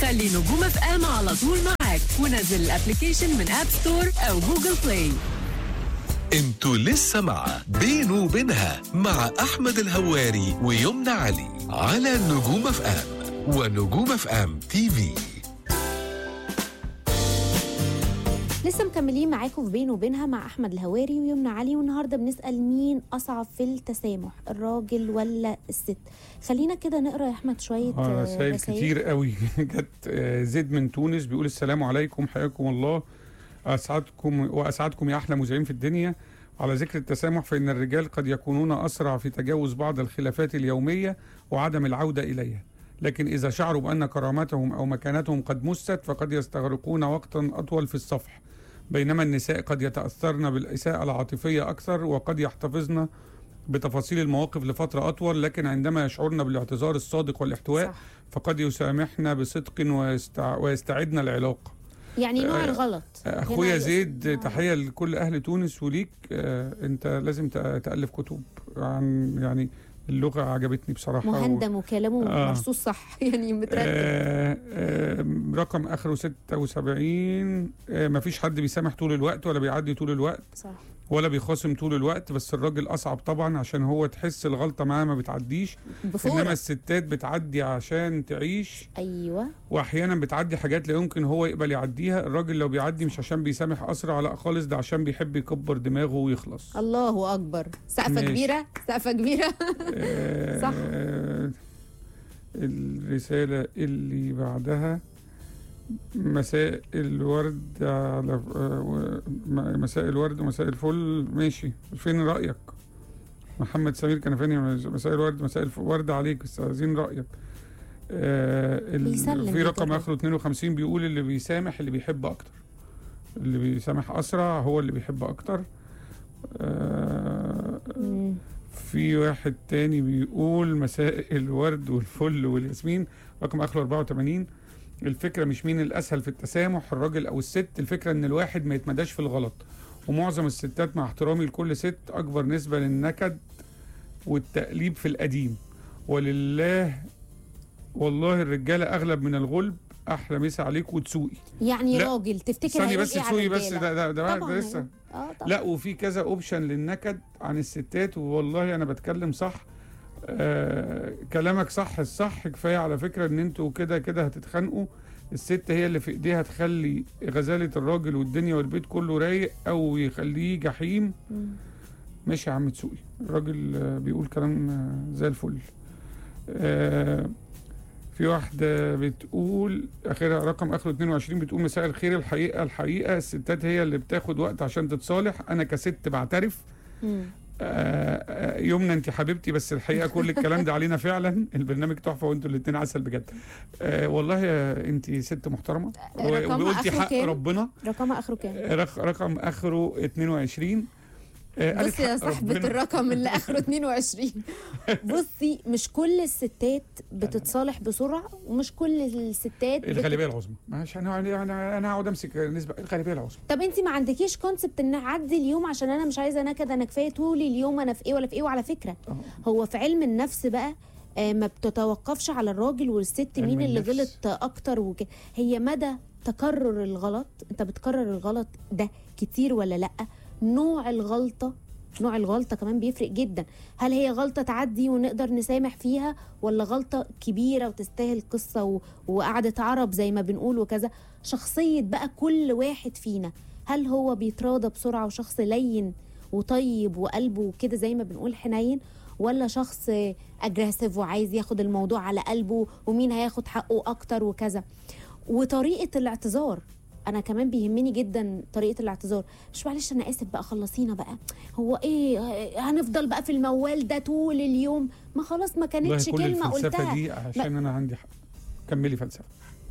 خلي نجوم اف ام على طول معاك ونزل الابلكيشن من اب ستور او جوجل بلاي انتوا لسه مع بينه وبينها مع احمد الهواري ويمنى علي على نجوم اف ام ونجوم اف ام تي في لسه مكملين معاكم في بين وبينها مع احمد الهواري ويمنى علي والنهارده بنسال مين اصعب في التسامح الراجل ولا الست خلينا كده نقرا يا احمد شويه اه آه، رسائل كتير قوي جت آه، زيد من تونس بيقول السلام عليكم حياكم الله اسعدكم واسعدكم يا احلى مذيعين في الدنيا على ذكر التسامح فان الرجال قد يكونون اسرع في تجاوز بعض الخلافات اليوميه وعدم العوده اليها لكن اذا شعروا بان كرامتهم او مكانتهم قد مست فقد يستغرقون وقتا اطول في الصفح بينما النساء قد يتاثرن بالاساءه العاطفيه اكثر وقد يحتفظن بتفاصيل المواقف لفترة أطول لكن عندما يشعرن بالاعتذار الصادق والاحتواء صح. فقد يسامحن بصدق ويستع... ويستعدن العلاقة يعني نوع آه، الغلط أخويا هنا زيد يقصد- تحية لكل أهل تونس وليك آه، أنت لازم تأ- تألف كتب عن يعني اللغة عجبتني بصراحة و- مهندم وكلامه آه. مرصوص صح يعني مترتب آه آه رقم آخره 76 آه مفيش حد بيسامح طول الوقت ولا بيعدي طول الوقت صح ولا بيخاصم طول الوقت بس الراجل أصعب طبعا عشان هو تحس الغلطة معاه ما بتعديش انما بفورة الستات بتعدي عشان تعيش ايوه واحيانا بتعدي حاجات لا يمكن هو يقبل يعديها الراجل لو بيعدي مش عشان بيسامح اسرع لا خالص ده عشان بيحب يكبر دماغه ويخلص الله اكبر سقفه ماشي. كبيره سقفه كبيره آه، صح. الرسالة اللي بعدها مساء الورد على آه، م- مساء الورد ومساء الفل ماشي فين رأيك محمد سمير كنفاني مساء الورد مساء الورد عليك بس عايزين رأيك آه ال- بيسلم في رقم بيجرب. اخره 52 بيقول اللي بيسامح اللي بيحب اكتر اللي بيسامح اسرع هو اللي بيحب اكتر آه مم. في واحد تاني بيقول مساء الورد والفل والياسمين رقم اخره 84 الفكره مش مين الاسهل في التسامح الراجل او الست الفكره ان الواحد ما يتمداش في الغلط ومعظم الستات مع احترامي لكل ست اكبر نسبه للنكد والتقليب في القديم ولله والله الرجاله اغلب من الغلب احلى مسا عليك وتسوقي يعني لا. راجل تفتكر استني هيقول بس إيه على تسوقي بس الرجالة؟ ده ده ده, طبعاً ده لسه هيقول. اه طبعا لا وفي كذا اوبشن للنكد عن الستات والله انا بتكلم صح آه كلامك صح الصح كفايه على فكره ان انتوا كده كده هتتخانقوا الست هي اللي في ايديها تخلي غزاله الراجل والدنيا والبيت كله رايق او يخليه جحيم مم. ماشي يا عم تسوقي الراجل آه، بيقول كلام آه، زي الفل آه في واحدة بتقول آخرها رقم آخره 22 بتقول مساء الخير الحقيقة الحقيقة الستات هي اللي بتاخد وقت عشان تتصالح أنا كست بعترف مم. آه، آه، يمنى انت حبيبتي بس الحقيقه كل الكلام ده علينا فعلا البرنامج تحفه وانتوا الاثنين عسل بجد آه والله يا انت ست محترمه و- رقمها وقلتي آخره حق كام؟ ربنا رقمها اخره كام آه، رق- رقم اخره 22 آه، قالت بصي يا حق صاحبة ربنا. الرقم اللي اخره 22 بصي مش كل الستات بتتصالح بسرعة ومش كل الستات بت... الغالبيه العظمى مش انا انا انا هقعد امسك نسبه الغالبيه العظمى طب انت ما عندكيش كونسبت ان اعدي اليوم عشان انا مش عايزه نكد انا كفايه طول اليوم انا في ايه ولا في ايه وعلى فكره آه. هو في علم النفس بقى آه، ما بتتوقفش على الراجل والست علم مين اللي النفس. غلط اكتر وكده هي مدى تكرر الغلط انت بتكرر الغلط ده كتير ولا لا نوع الغلطه نوع الغلطة كمان بيفرق جدا هل هي غلطة تعدي ونقدر نسامح فيها ولا غلطة كبيرة وتستاهل قصة و... وقعدة عرب زي ما بنقول وكذا شخصية بقى كل واحد فينا هل هو بيتراضى بسرعة وشخص لين وطيب وقلبه وكده زي ما بنقول حنين ولا شخص اجريسيف وعايز ياخد الموضوع على قلبه ومين هياخد حقه اكتر وكذا وطريقة الاعتذار انا كمان بيهمني جدا طريقه الاعتذار مش معلش انا اسف بقى خلصينا بقى هو ايه هنفضل بقى في الموال ده طول اليوم ما خلاص ما والله كانتش كل كلمه الفلسفه قلتها دي عشان انا عندي حق كملي فلسفه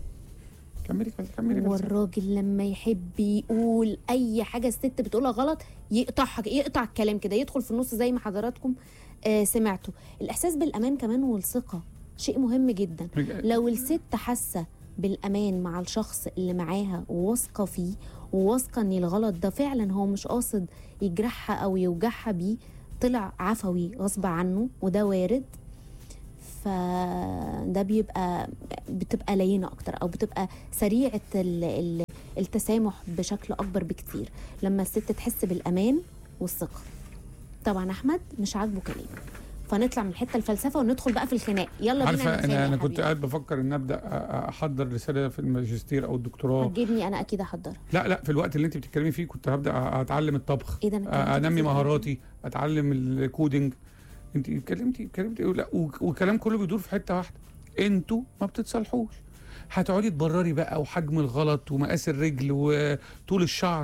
كملي فلسفه كملي فلسفه والراجل لما يحب يقول اي حاجه الست بتقولها غلط يقطعها يقطع الكلام كده يدخل في النص زي ما حضراتكم آه سمعتوا الاحساس بالامان كمان والثقه شيء مهم جدا لو الست حاسه بالامان مع الشخص اللي معاها وواثقه فيه وواثقه ان الغلط ده فعلا هو مش قاصد يجرحها او يوجعها بيه طلع عفوي غصب عنه وده وارد فده بيبقى بتبقى لينه اكتر او بتبقى سريعه ال- ال- التسامح بشكل اكبر بكتير لما الست تحس بالامان والثقه طبعا احمد مش عاجبه كلامي فنطلع من الحته الفلسفه وندخل بقى في الخناق يلا بينا عارفه نتخانق انا يا انا كنت حبيبي. قاعد بفكر ان ابدا أ- أ- احضر رساله في الماجستير او الدكتوراه هتجيبني انا اكيد احضرها لا لا في الوقت اللي انت بتتكلمي فيه كنت هبدا أ- اتعلم الطبخ ايه ده انا اتكلمت أ- انمي كتير أوي. مهاراتي اتعلم الكودينج انت اتكلمتي اتكلمتي لا وك- والكلام كله بيدور في حته واحده انتوا ما بتتصالحوش هتقعدي تبرري بقى وحجم الغلط ومقاس الرجل وطول الشعر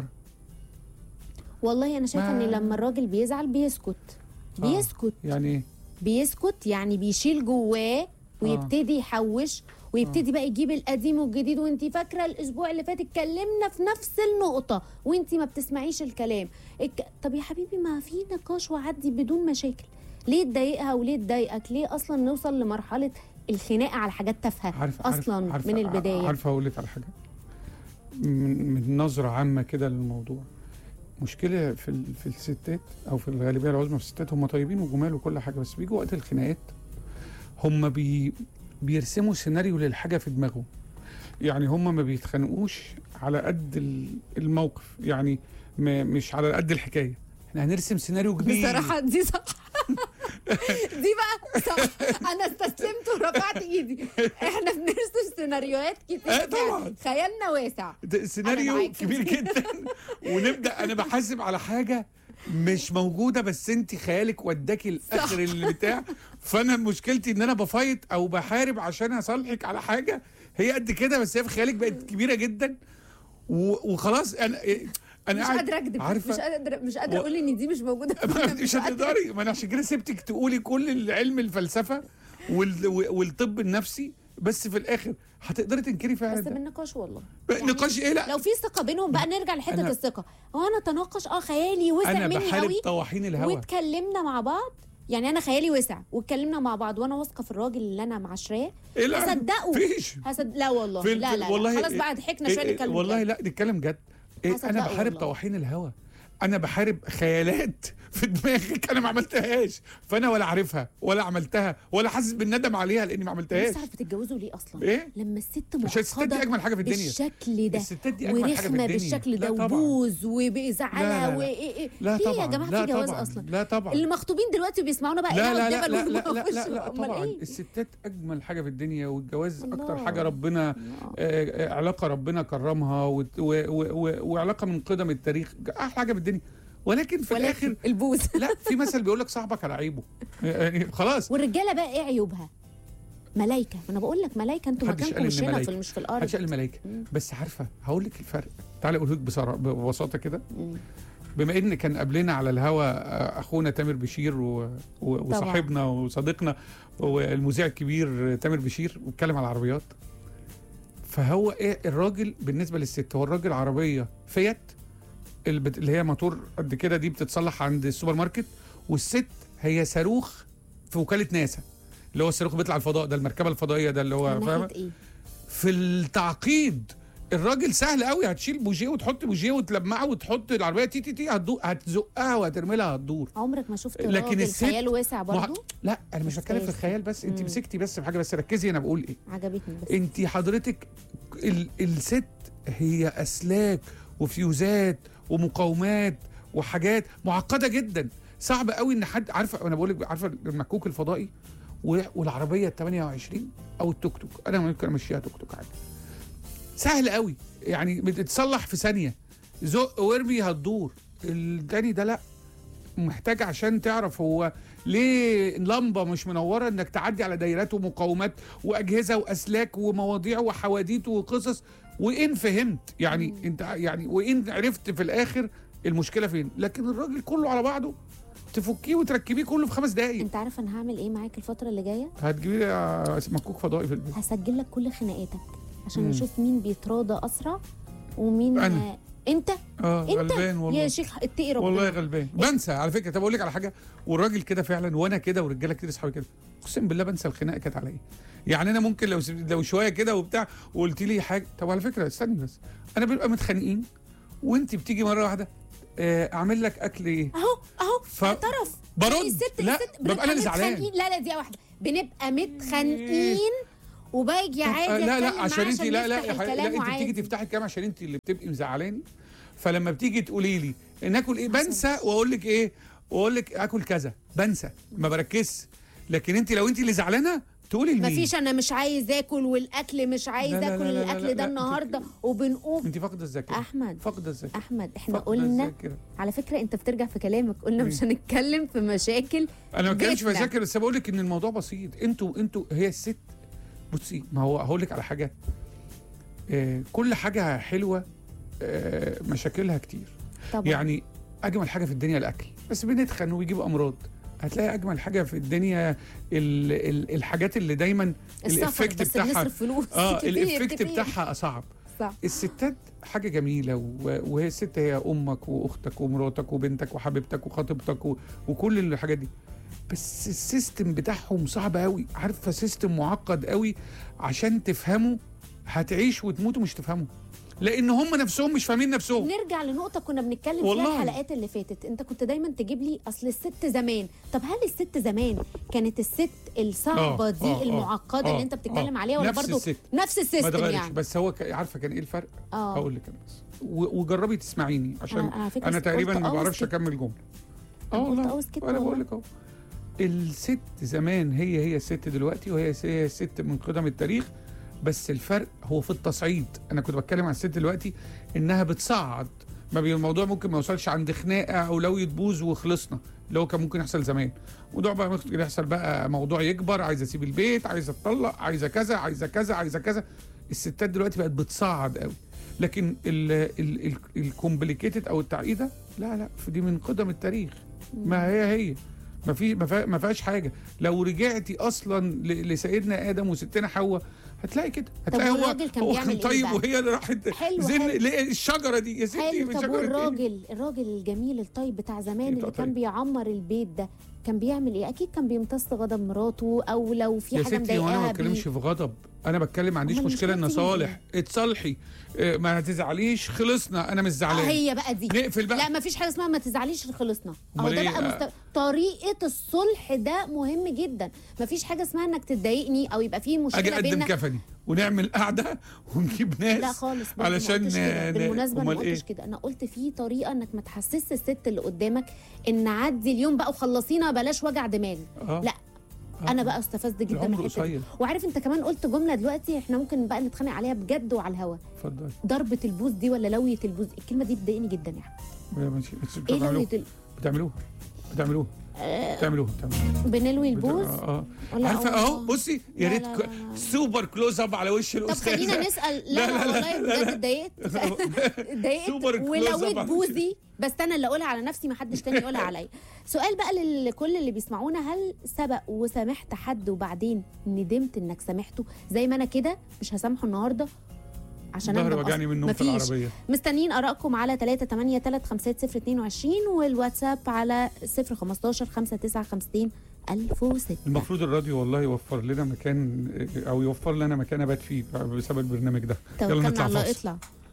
والله انا شايفه ما- ان لما الراجل بيزعل بيسكت بيسكت يعني ايه بيسكت يعني بيشيل جواه ويبتدي يحوش ويبتدي بقى يجيب القديم والجديد وانت فاكره الاسبوع اللي فات اتكلمنا في نفس النقطه وانت ما بتسمعيش الكلام الك... طب يا حبيبي ما في نقاش وعدي بدون مشاكل ليه تضايقها وليه تضايقك ليه اصلا نوصل لمرحله الخناقه على حاجات تافهه عارفه اصلا عارفة من البدايه عارفه اقول لك على حاجه من, من نظره عامه كده للموضوع مشكله في ال- في الستات او في الغالبيه العظمى في الستات هم طيبين وجمال وكل حاجه بس بيجوا وقت الخناقات هم بي بيرسموا سيناريو للحاجه في دماغهم يعني هم ما بيتخانقوش على قد ال- الموقف يعني ما مش على قد الحكايه احنا هنرسم سيناريو كبير بصراحة دي صح دي بقى صح أنا استسلمت ورفعت إيدي إحنا بنرسم سيناريوهات كتير آه، طبعاً. يعني خيالنا واسع ده سيناريو معاك. كبير جدا ونبدا انا بحاسب على حاجه مش موجوده بس انت خيالك وداكي الاخر اللي بتاع فانا مشكلتي ان انا بفايت او بحارب عشان اصالحك على حاجه هي قد كده بس هي في خيالك بقت كبيره جدا و- وخلاص انا انا مش قاعد- قادرة أكذب عارفه مش قادرة مش قادرة و- أقول إن دي مش موجودة مش هتقدري ما انا عشان كده سبتك تقولي كل العلم الفلسفه وال... والطب النفسي بس في الاخر هتقدري تنكري فعلا بس ده. بالنقاش والله نقاش ايه لا لو في ثقة بينهم بقى نرجع لحتة أنا- الثقة هو أنا تناقش أه خيالي وسع انا مني بحارب قوي طواحين الهوا واتكلمنا مع بعض يعني انا خيالي وسع واتكلمنا مع بعض وانا واثقه في الراجل اللي انا معاشراه إيه لا هصدقه فيش هصد... لا والله في- لا في- لا, لا. والله خلاص إيه- بقى ضحكنا إيه- شويه إيه، نتكلم والله بجد. لا نتكلم جد إيه هصدقه انا بحارب والله. طواحين الهوا انا بحارب خيالات في دماغك انا ما عملتهاش فانا ولا عارفها ولا عملتها ولا حاسس بالندم عليها لاني ما عملتهاش لسه عارفه تتجوزوا ليه اصلا ايه لما الست عشان الستات دي معقده اجمل حاجه في الدنيا بالشكل ده الستات دي اجمل حاجه في ورخمه الدنيا بالشكل ده لا طبعا وبوز لا، وبزعلها لا، لا. وايه ايه لا ليه طبعا يا جماعه لا في جواز طبعا اصلا لا طبعا اللي مخطوبين دلوقتي وبيسمعونا بقى لا إيه لا لا والجبل لا لا لا, والمفش. لا, لا أمال طبعا إيه؟ الستات اجمل حاجه في الدنيا والجواز اكتر الله. حاجه ربنا الله. آه، آه، علاقه ربنا كرمها وت- و- و- و- وعلاقه من قدم التاريخ احلى حاجه في الدنيا ولكن في الاخر ولكن البوز لا في مثل بيقول لك صاحبك على عيبه يعني خلاص والرجاله بقى ايه عيوبها ملايكه ما انا بقول لك ملايكه انتوا محدش مكانكم قال مش إن هنا ملايكة. في مش في الارض محدش قال الملائكه مم. بس عارفه هقول لك الفرق تعالى اقول لك بصرا- ببساطه كده مم. بما ان كان قبلنا على الهوا آه، اخونا تامر بشير و... و... وصاحبنا وصديقنا والمذيع الكبير تامر بشير واتكلم على العربيات فهو ايه الراجل بالنسبه للست هو الراجل عربيه فيات اللي بت- اللي هي موتور قد كده دي بتتصلح عند السوبر ماركت والست هي صاروخ في وكاله ناسا اللي هو الصاروخ بيطلع الفضاء ده المركبه الفضائيه ده اللي هو من فاهمه ناحيه ايه في التعقيد الراجل سهل قوي هتشيل بوجيه وتحط بوجيه وتلمعه وتحط العربيه تي تي تي هتدو- هتزقها وهترمي لها هتدور عمرك ما شفت لكن راجل الست خيال واسع مع- برضه لا انا مش بس بتكلم في هي الخيال بس انت مم. مسكتي بس في حاجه بس ركزي انا بقول ايه عجبتني بس انت حضرتك ال الست هي اسلاك وفيوزات ومقاومات وحاجات معقده جدا صعب قوي ان حد عارفه انا بقول لك عارفه المكوك الفضائي و- والعربيه ال 28 او التوك توك انا ممكن امشيها توك توك عادي سهل قوي يعني بتتصلح في ثانيه زق وارمي هتدور التاني ده لا محتاج عشان تعرف هو ليه لمبه مش منوره انك تعدي على دايرات ومقاومات واجهزه واسلاك ومواضيع وحواديت وقصص وان فهمت يعني انت يعني وان عرفت في الاخر المشكله فين لكن الراجل كله على بعضه تفكيه وتركبيه كله في خمس دقايق انت عارف انا هعمل ايه معاك الفتره اللي جايه هتجيبي لي آه، مكوك فضائي في البيت هسجل لك كل خناقاتك عشان مم. نشوف مين بيتراضى اسرع ومين أنا. آه، انت اه انت غلبان والله يا شيخ اتقي ربنا والله غلبان بنسى على فكره طب اقول لك على حاجه والراجل كده فعلا وانا كده ورجاله كتير اصحابي كده اقسم بالله بنسى الخناقه كانت على ايه يعني انا ممكن لو لو شويه كده وبتاع وقلت لي حاجه طب على فكره استني بس انا بنبقى متخانقين وانت بتيجي مره واحده آه، اعمل لك اكل ايه اهو اهو ف- اعترف برد. يعني الست لا، الست ببقى أنا اللي بنبقى زعلان. متخانقين. لا لا دي واحده بنبقى متخانقين وباجي عادي آه، لا لا أتكلم عشان معاه انت لا لا نفتح يا حبيبي، لا الكلام انت بتيجي وعادي. تفتحي الكلام عشان انت اللي بتبقي مزعلاني فلما بتيجي تقولي لي ناكل ايه بنسى واقول لك ايه واقول لك اكل كذا بنسى ما بركزش لكن انت لو انت اللي زعلانه تقولي لمين مفيش انا مش عايز اكل والاكل مش عايز لا، لا، اكل لا، لا، لا، الاكل لا، ده أنت- النهارده وبنقوم انت فاقده الذاكره احمد فاقده الذاكره احمد احنا فاقدة قلنا الذاكرة. على فكره انت بترجع في كلامك قلنا مش هنتكلم في مشاكل انا ما بتكلمش في بيتنا. مشاكل بس بقول لك ان الموضوع بسيط انتوا انتوا هي الست بصي ما هو هقول لك على حاجه آه كل حاجه حلوه آه مشاكلها كتير طبعا يعني اجمل حاجه في الدنيا الاكل بس بنتخن ويجيب امراض هتلاقي اجمل حاجه في الدنيا ال ال الحاجات اللي دايما السفر الافكت بس بتاعها بنصرف فلوس اه كتير الافكت كتير. بتاعها صعب صح الستات حاجه جميله و- وهي الست هي امك واختك ومراتك وبنتك وحبيبتك وخطيبتك و- وكل الحاجات دي بس السيستم بتاعهم صعب قوي عارفه سيستم معقد قوي عشان تفهمه هتعيش وتموت ومش تفهمه لان هم نفسهم مش فاهمين نفسهم نرجع لنقطة كنا بنتكلم فيها والله. الحلقات اللي فاتت، أنت كنت دايما تجيب لي أصل الست زمان، طب هل الست زمان كانت الست الصعبة آه، دي آه، آه، المعقدة آه، اللي أنت بتتكلم آه. عليها ولا نفس برضه الست. نفس ما السيستم اتغيرش يعني؟ بس هو ك- عارفه كان ايه الفرق اه هقول لك انا بس و- وجربي تسمعيني عشان أنا- أنا على فكرة انا قلت تقريبا ما أوس بعرفش كده. اكمل جمله أنا اه قلت والله أوس كده انا والله. بقول لك اهو الست زمان هي هي الست دلوقتي وهي هي الست من قدم التاريخ بس الفرق هو في التصعيد انا كنت بتكلم عن الست دلوقتي انها بتصعد ما بي الموضوع ممكن ما يوصلش عند خناقه او لو يتبوظ وخلصنا اللي هو كان ممكن يحصل زمان موضوع بقى ممكن يحصل بقى موضوع يكبر عايزه اسيب البيت عايزه اتطلق عايزه كذا عايزه كذا عايزه كذا الستات دلوقتي بقت بتصعد قوي لكن الكومبليكيتد او التعقيده لا لا دي من قدم التاريخ ما هي هي ما في ما فيها- ما فيهاش حاجه لو رجعتي اصلا ل- لسيدنا ادم وستنا حواء هتلاقي كده هتلاقي هو والراجل كان هو بيعمل كان إيه طيب بقى؟ وهي اللي راحت حلو، زن حلو. ليه الشجره دي يا ستي حلو من طب شجرة إيه؟ والراجل الراجل الجميل الطيب بتاع زمان اللي طيب. كان بيعمر البيت ده كان بيعمل ايه؟ اكيد كان بيمتص غضب مراته او لو في يا حاجه ستي وانا ما مضايقاها بتكلمش بيه في غضب انا بتكلم ما عنديش أمال مشكله ان مشكلتي صالح اتصالحي آه، ما تزعليش خلصنا انا مش آه زعلان هي بقى دي نقفل بقى لا ما فيش حاجه اسمها ما تزعليش خلصنا اهو أمال ده إيه؟ بقى مست... طريقه الصلح ده مهم جدا ما فيش حاجه اسمها انك تضايقني او يبقى في اجي مشكله اقدم بيننا كفني ونعمل قعده ونجيب ناس لا خالص برضه ما علشان قلتش كده. ن- بالمناسبه انا ما أمال إيه؟ قلتش كده انا قلت في طريقه انك ما تحسسش الست اللي قدامك ان عدي اليوم بقى وخلصينا بلاش وجع دماغ آه. لا انا بقى استفزت جدا من العمر الحته دي قصير وعارف انت كمان قلت جمله دلوقتي احنا ممكن بقى نتخانق عليها بجد وعلى الهوا اتفضل ضربه البوز دي ولا لويه البوز الكلمه دي بتضايقني جدا يعني ماشي بس ايه بتعملوها لويه ال... بتعملوها بتعملوها بتعملوها بتعملوها بنلوي البوز اه اه ولا عارفه أول- اهو بصي يا لا، ريت لا، ك- لا، لا. سوبر كلوز اب على وش طب الاستاذ خلينا نسال لا لا, والله بجد اتضايقت اتضايقت سوبر كلوز أب ولويت على بوزي بس انا اللي اقولها على نفسي ما حدش تاني يقولها عليا سؤال بقى لكل اللي بيسمعونا هل سبق وسامحت حد وبعدين ندمت انك سامحته زي ما انا كده مش هسامحه النهارده عشان ظهري أندم وجعني أصلاً. من النوم في مفيش. العربيه مستنيين ارائكم على 3 8 3 5 0 22 والواتساب على 0 15 5 9 50 1006 المفروض الراديو والله يوفر لنا مكان او يوفر لنا مكان ابات فيه بسبب البرنامج ده يلا توكلنا نطلع على الله فاصل اطلع